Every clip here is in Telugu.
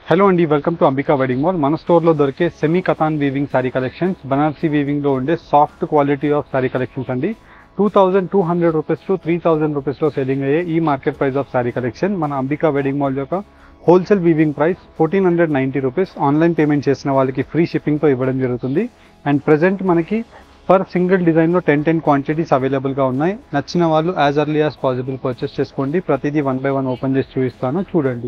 హలో అండి welcome to Ambika wedding mall మన స్టోర్లో దొరికే semi katan weaving sari collections Banarasi వీవింగ్లో ఉండే soft quality of sorry collections అండి two thousand two hundred rupees to three thousand రూపీస్లో సెల్లింగ్ అయ్యే ఈ market price of sari collection మన అంబికా వెడ్డింగ్ మాల్ యొక్క wholesale weaving price fourteen hundred ninety rupees online payment చేసిన వాళ్ళకి ఫ్రీ షిప్పింగ్తో ఇవ్వడం జరుగుతుంది అండ్ ప్రజెంట్ మనకి పర్ సింగిల్ డిజైన్లో టెన్ టెన్ క్వాంటిటీస్ అవైలబుల్గా ఉన్నాయి నచ్చిన వాళ్ళు as early as possible purchase చేసుకోండి ప్రతిదీ వన్ బై వన్ ఓపెన్ చేసి చూపిస్తాను చూడండి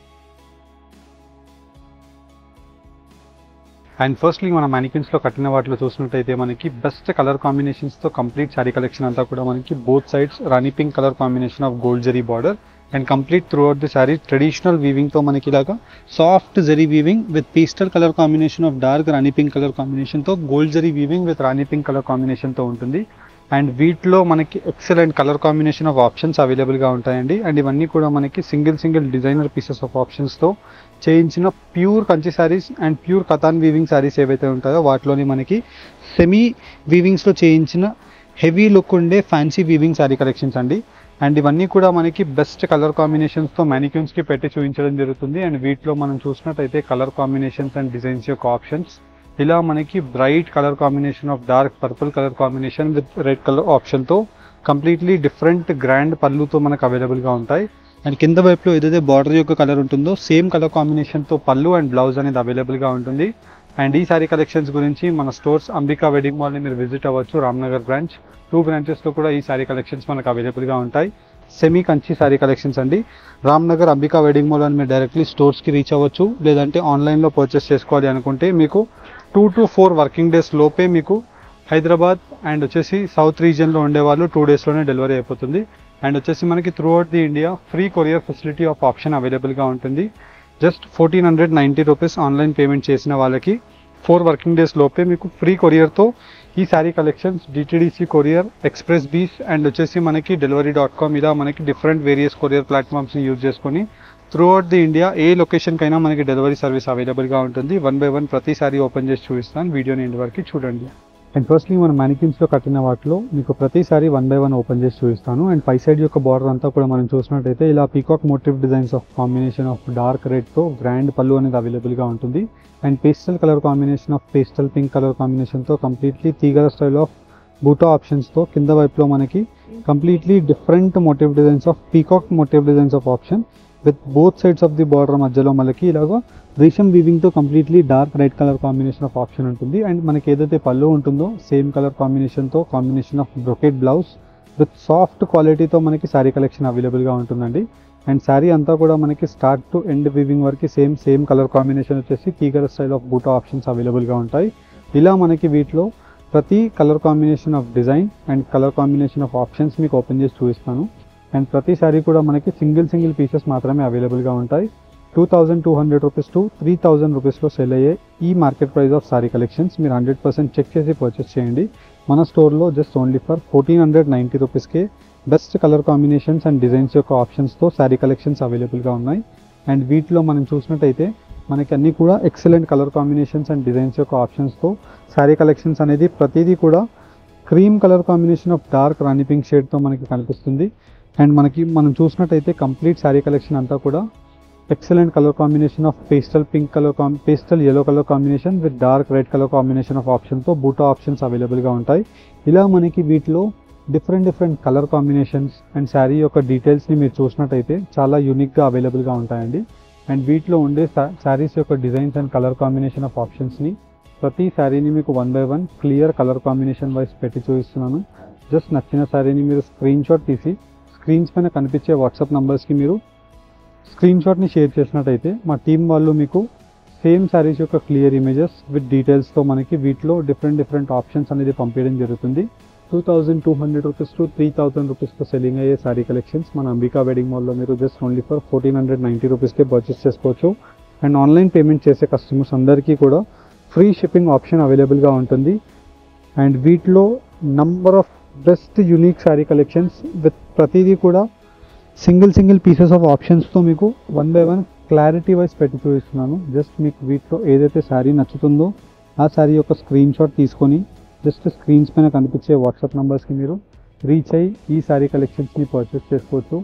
అండ్ ఫస్ట్లీ మన mannequins లో కట్టిన వాటిలో చూసినట్టయితే మనకి బెస్ట్ కలర్ కాంబినేషన్స్తో కంప్లీట్ శారీ కలెక్షన్ అంతా కూడా మనకి both sides rani pink colour combination of gold zari border and complete throughout the sari traditional వీవింగ్తో మనకి ఇలాగా soft zari weaving with pastel colour combination of dark Rani pink colour కాంబినేషన్తో gold zari weaving with rani pink colour కాంబినేషన్తో ఉంటుంది అండ్ వీటిలో మనకి excellent colour combination of options అవైలబుల్గా ఉంటాయండి అండ్ ఇవన్నీ కూడా మనకి single single designer pieces of ఆప్షన్స్తో చేయించిన pure Kanchi saris and pure కథాన్ weaving saris ఏవైతే ఉంటాయో వాటిలోని మనకి సెమీ వీవింగ్స్లో చేయించిన హెవీ లుక్ ఉండే ఫ్యాన్సీ వీవింగ్ శారీ కలెక్షన్స్ అండి అండ్ ఇవన్నీ కూడా మనకి బెస్ట్ కలర్ కాంబినేషన్స్తో కి పెట్టి చూపించడం జరుగుతుంది అండ్ వీటిలో మనం చూసినట్టయితే కలర్ కాంబినేషన్స్ అండ్ డిజైన్స్ యొక్క ఆప్షన్స్ ఇలా మనకి bright colour combination of dark purple colour combination with red colour ఆప్షన్తో కంప్లీట్లీ డిఫరెంట్ గ్రాండ్ పళ్ళుతో మనకు అవైలబుల్గా ఉంటాయి అండ్ కింద వైపులో ఏదైతే బార్డర్ యొక్క కలర్ ఉంటుందో సేమ్ కలర్ కాంబినేషన్తో పళ్ళు అండ్ బ్లౌజ్ అనేది అవైలబుల్గా ఉంటుంది అండ్ ఈ సారీ కలెక్షన్స్ గురించి మన స్టోర్స్ అంబికా వెడ్డింగ్ మాల్ని మీరు విజిట్ అవ్వచ్చు రామ్నగర్ బ్రాంచ్ టూ బ్రాంచెస్లో కూడా ఈ సారీ కలెక్షన్స్ మనకు అవైలబుల్గా ఉంటాయి సెమీ కంచి సారీ కలెక్షన్స్ అండి రామ్నగర్ అంబికా వెడ్డింగ్ మాల్ అని మీరు డైరెక్ట్లీ స్టోర్స్కి రీచ్ అవ్వచ్చు లేదంటే ఆన్లైన్లో పర్చేస్ చేసుకోవాలి అనుకుంటే మీకు two to four working days లోపే మీకు హైదరాబాద్ అండ్ వచ్చేసి సౌత్ రీజియన్లో ఉండేవాళ్ళు టూ డేస్లోనే డెలివరీ అయిపోతుంది అండ్ వచ్చేసి మనకి throughout the India free courier facility of option అవైలబుల్గా ఉంటుంది just fourteen hundred ninety rupees online payment చేసిన వాళ్ళకి ఫోర్ వర్కింగ్ డేస్ లోపే మీకు ఫ్రీ కొరియర్తో ఈ sari collections DTDC courier express బీస్ అండ్ వచ్చేసి మనకి డెలివరీ డాట్ కామ్ ఇలా మనకి డిఫరెంట్ వేరియస్ కొరియర్ ప్లాట్ఫామ్స్ని యూజ్ చేసుకొని త్రూ అవుట్ ది ఇండియా ఏ లొకేషన్కైనా మనకి డెలివరీ సర్వీస్ అవైలబుల్గా ఉంటుంది వన్ బై వన్ ప్రతి సారీ ఓపెన్ చేసి చూపిస్తాను వీడియోని ఎండ్ వరకు చూడండి అండ్ ఫస్ట్లీ మన mannequins లో కట్టిన వాటిలో మీకు ప్రతిసారి వన్ బై వన్ ఓపెన్ చేసి చూపిస్తాను అండ్ పై సైడ్ యొక్క బార్డర్ అంతా కూడా మనం చూసినట్టయితే ఇలా peacock motive designs of combination of dark రెడ్తో గ్రాండ్ పళ్ళు అనేది అవైలబుల్గా ఉంటుంది and pastel colour combination of pastel pink colour కాంబినేషన్తో కంప్లీట్లీ తీగల స్టైల్ ఆఫ్ బూటా ఆప్షన్స్తో కింద వైపులో మనకి completely different motive designs of peacock motive designs of option with both sides of the border మధ్యలో మనకి ఇలాగ రేషం వీవింగ్తో completely dark red colour combination of option ఉంటుంది అండ్ మనకి ఏదైతే పళ్ళు ఉంటుందో సేమ్ కలర్ కాంబినేషన్తో combination of brocade blouse with soft క్వాలిటీతో మనకి శారీ కలెక్షన్ అవైలబుల్గా ఉంటుందండి అండ్ శారీ అంతా కూడా మనకి స్టార్ట్ టు ఎండ్ వీవింగ్ వరకు సేమ్ సేమ్ కలర్ కాంబినేషన్ వచ్చేసి తీగల స్టైల్ ఆఫ్ బూటా ఆప్షన్స్ అవైలబుల్గా ఉంటాయి ఇలా మనకి వీటిలో ప్రతి colour combination of design and colour combination of options మీకు ఓపెన్ చేసి చూపిస్తాను అండ్ ప్రతి సారీ కూడా మనకి సింగిల్ సింగిల్ పీసెస్ మాత్రమే అవైలబుల్గా ఉంటాయి two thousand two hundred rupees to three thousand రూపీస్లో సెల్ అయ్యే ఈ market price of sorry collections మీరు హండ్రెడ్ పర్సెంట్ చెక్ చేసి పర్చేస్ చేయండి మన స్టోర్లో just only for fourteen hundred ninety రూపీస్కే best colour combinations and designs యొక్క ఆప్షన్స్తో శారీ కలెక్షన్స్ అవైలబుల్గా ఉన్నాయి అండ్ వీటిలో మనం చూసినట్టయితే మనకి అన్నీ కూడా excellent colour combinations and designs యొక్క ఆప్షన్స్తో శారీ కలెక్షన్స్ అనేది ప్రతిదీ కూడా cream colour combination of dark Rani pink షేడ్తో మనకి కనిపిస్తుంది అండ్ మనకి మనం చూసినట్టయితే కంప్లీట్ శారీ కలెక్షన్ అంతా కూడా excellent colour combination of pastel pink colour కాం pastel yellow colour combination with dark red colour combination of ఆప్షన్తో బూటా ఆప్షన్స్ అవైలబుల్గా ఉంటాయి ఇలా మనకి వీటిలో different different colour combinations and sari యొక్క డీటెయిల్స్ని మీరు చూసినట్టయితే చాలా యూనిక్గా అవైలబుల్గా ఉంటాయండి అండ్ వీటిలో ఉండే శారీస్ యొక్క designs and colour combination of ఆప్షన్స్ని ప్రతి శారీని మీకు one by one clear colour combination wise పెట్టి చూపిస్తున్నాను జస్ట్ నచ్చిన శారీని మీరు స్క్రీన్ షాట్ తీసి స్క్రీన్స్ పైన కనిపించే వాట్సాప్ నంబర్స్కి మీరు స్క్రీన్ షాట్ని షేర్ చేసినట్టయితే మా టీం వాళ్ళు మీకు సేమ్ శారీస్ యొక్క క్లియర్ ఇమేజెస్ విత్ డీటెయిల్స్తో మనకి వీటిలో డిఫరెంట్ డిఫరెంట్ ఆప్షన్స్ అనేది పంపించడం జరుగుతుంది two thousand two hundred rupees to three thousand రూపీస్తో సెల్లింగ్ అయ్యే శారీ కలెక్షన్స్ మన అంబికా వెడ్డింగ్ మాల్లో మీరు just only for fourteen hundred ninety రూపీస్కే పర్చేస్ చేసుకోవచ్చు అండ్ ఆన్లైన్ పేమెంట్ చేసే కస్టమర్స్ అందరికీ కూడా ఫ్రీ షిప్పింగ్ ఆప్షన్ అవైలబుల్గా ఉంటుంది అండ్ వీటిలో number of best unique sari collections with ప్రతిదీ కూడా సింగిల్ సింగిల్ పీసెస్ ఆఫ్ ఆప్షన్స్తో మీకు one by one clarity wise పెట్టి చూపిస్తున్నాను జస్ట్ మీకు వీటిలో ఏదైతే శారీ నచ్చుతుందో ఆ శారీ యొక్క స్క్రీన్ షాట్ తీసుకొని జస్ట్ స్క్రీన్స్ పైన కనిపించే వాట్సాప్ నెంబర్స్కి మీరు రీచ్ అయ్యి ఈ శారీ కలెక్షన్స్ని పర్చేస్ చేసుకోవచ్చు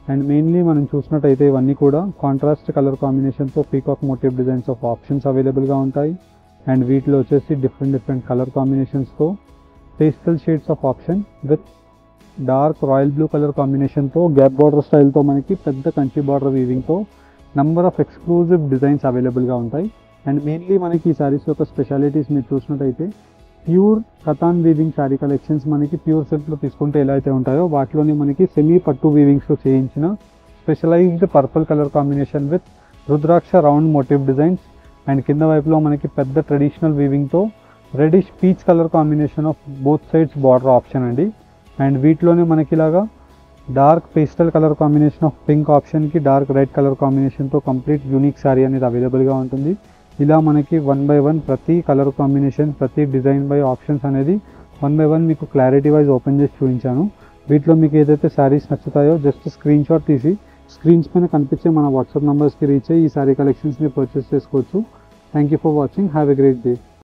అండ్ మెయిన్లీ మనం చూసినట్టయితే ఇవన్నీ కూడా కాంట్రాస్ట్ కలర్ కాంబినేషన్తో peacock motive designs of options అవైలబుల్గా ఉంటాయి అండ్ వీటిలో వచ్చేసి డిఫరెంట్ డిఫరెంట్ కలర్ కాంబినేషన్స్తో pastel shades of option with dark royal blue colour కాంబినేషన్తో గ్యాప్ బార్డర్ స్టైల్తో మనకి పెద్ద కంచి బార్డర్ వీవింగ్తో నంబర్ ఆఫ్ ఎక్స్క్లూజివ్ డిజైన్స్ అవైలబుల్గా ఉంటాయి అండ్ మెయిన్లీ మనకి ఈ శారీస్ యొక్క స్పెషాలిటీస్ మీరు చూసినట్టయితే ప్యూర్ కథాన్ వీవింగ్ శారీ కలెక్షన్స్ మనకి ప్యూర్ సిల్క్లో తీసుకుంటే ఎలా అయితే ఉంటాయో వాటిలోని మనకి సెమీ పట్టు వీవింగ్స్లో చేయించిన specialised purple colour combination with రుద్రాక్ష రౌండ్ మోటివ్ డిజైన్స్ అండ్ కింద వైపులో మనకి పెద్ద ట్రెడిషనల్ వీవింగ్తో reddish peach colour combination of both sides border option అండి అండ్ వీటిలోనే మనకి ఇలాగా dark pastel colour combination of pink ఆప్షన్కి డార్క్ రెడ్ కలర్ కాంబినేషన్తో కంప్లీట్ యూనిక్ శారీ అనేది అవైలబుల్గా ఉంటుంది ఇలా మనకి వన్ బై వన్ ప్రతి కలర్ కాంబినేషన్ ప్రతి డిజైన్ బై ఆప్షన్స్ అనేది వన్ బై వన్ మీకు క్లారిటీ వైజ్ ఓపెన్ చేసి చూపించాను వీటిలో మీకు ఏదైతే శారీస్ నచ్చుతాయో జస్ట్ స్క్రీన్ షాట్ తీసి స్క్రీన్స్ పైన కనిపించే మన వాట్సాప్ నెంబర్స్కి రీచ్ అయ్యి ఈ శారీ కలెక్షన్స్ని పర్చేస్ చేసుకోవచ్చు thank you for watching have a great day